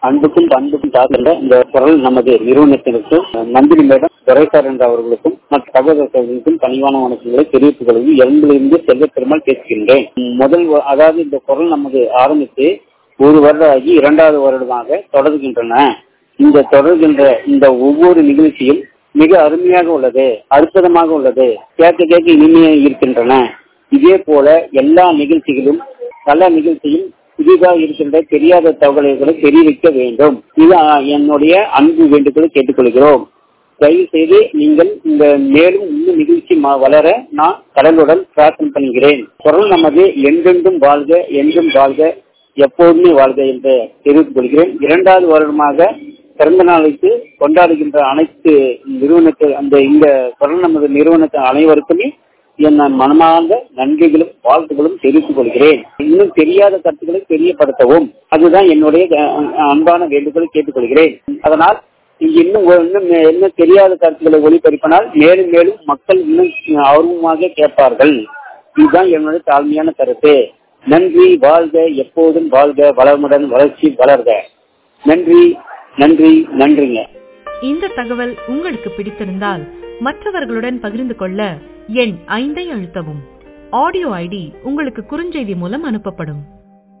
அன்புக்கும் பண்புக்கும் சார்ந்த இந்த குரல் நமது நிறுவனத்திற்கும் மந்திரி மேடம் துரைசார் என்ற அவர்களுக்கும் மற்ற சகோதரர்களுக்கும் பணிவான வணக்கங்களை தெரிவித்துக் கொள்வது எண்பிலிருந்து செல்வ பெருமாள் பேசுகின்றேன் முதல் வ- அதாவது இந்த குரல் நமது ஆரம்பித்து ஒரு வருடம் ஆகி இரண்டாவது வருடமாக தொடர்கின்றன இந்த தொடர்கின்ற இந்த ஒவ்வொரு நிகழ்ச்சியும் மிக அருமையாக உள்ளது அற்புதமாக உள்ளது கேட்க கேட்க இனிமையாக இருக்கின்றன இதே போல எல்லா நிகழ்ச்சிகளும் பல நிகழ்ச்சியும் புதிதாக இருக்கின்ற தெரியாத தகவல்களை தெரிவிக்க வேண்டும் இது அஹ், என்னுடைய அன்பு வேண்டுகோளை கேட்டுக்கொள்கிறோம் தயவு செய்து நீங்கள் இந்த மேலும் இன்னும் நிகழ்ச்சி ம- வளர நான் கடலுடன் பிரார்த்தனை பண்ணுகிறேன் குரல் நமது என்றென்றும் வாழ்க என்றும் வாழ்க எப்போதுமே வாழ்க என்று தெரிவித்துக் கொள்கிறேன் இரண்டாவது வருடமாக பிறந்த நாளுக்கு கொண்டாடுகின்ற அனைத்து நிறுவனத்தில் அந்த இந்த குரல் நமது நிறுவனத்தின் அனைவருக்குமே என் மனமார்ந்த நன்றிகளும் வாழ்த்துகளும் தெரிவித்துக் கொள்கிறேன் இன்னும் தெரியாத கருத்துக்களை தெரியப்படுத்தவும் அதுதான் என்னுடைய அஹ், அன்பான வேண்டுகோளை கேட்டுக்கொள்கிறேன் அதனால் இங்கு இன்னும் ஒரு- இன்னும் இன்னும் தெரியாத கருத்துக்களை ஒளிபரப்பினால் மேலும் மேலும் மக்கள் இன்னும் ஆர்வமாக கேட்பார்கள் இதுதான் என்னுடைய தாழ்மையான கருத்து நன்றி வாழ்க எப்போதும் வாழ்க வளமுடன் வளர்ச்சி வளர்க நன்றி நன்றி நன்றிங்க இந்த தகவல் உங்களுக்கு பிடித்திருந்தால் மற்றவர்களுடன் பகிர்ந்து கொள்ள எண் ஐந்தை அழுத்தவும் ஆடியோ ஐடி உங்களுக்கு குறுஞ்செய்தி மூலம் அனுப்பப்படும்